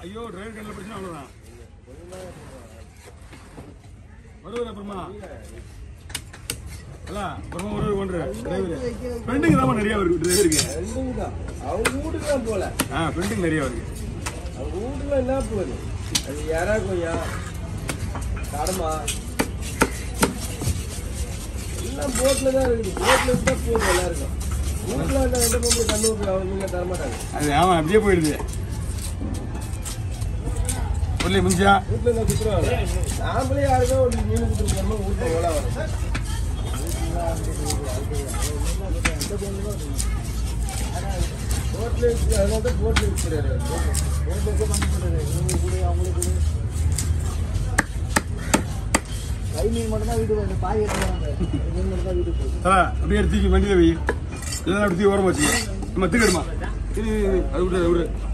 ஐயோ டிரைவர் கண்ணில் பிரச்சனை அவ்வளோதான் வருவார் அப்புறமா அல்ல அப்புறமா ஒரு ஒன்று டிரைவர் ஃப்ரெண்டுங்க தான் நிறைய வருது டிரைவருக்கு ரெண்டும் தான் அவங்க வீட்டுக்கு தான் போல ஆ ஃப்ரெண்டுங்க நிறைய வருது அவங்க வீட்டுல என்ன போகுது அது யாரா கொய்யா கடமா எல்லாம் போட்ல தான் இருக்குது போட்ல இருந்தா போதும் எல்லாருக்கும் வீட்டுல இருந்தா ரெண்டு பொம்பளை கண்ணு ஊற்றி அவங்க தரமாட்டாங்க அது ஆமாம் அப்படியே போயிடுது சொல்லி முடிஞ்சா வீட்டுல இருந்தா குத்துருவாங்க நாமளே யாருக்கோ ஒரு மீன் குத்துருக்கோமோ வீட்டுல ஓலா வரும் போட்ல இருக்கு அதனால தான் போட்ல இருக்கிறாரு கை மீன் மட்டும் தான் வீட்டுக்கு வருது பாய் எடுத்துவாங்க மீன் மட்டும் தான் வீட்டுக்கு போகுது தலா அப்படியே எடுத்து வண்டியில் வை இல்லைன்னா அப்படி தூக்கி ஓரமா வச்சு நம்ம தூக்கிடுமா இது இது, அது விடு அது விடு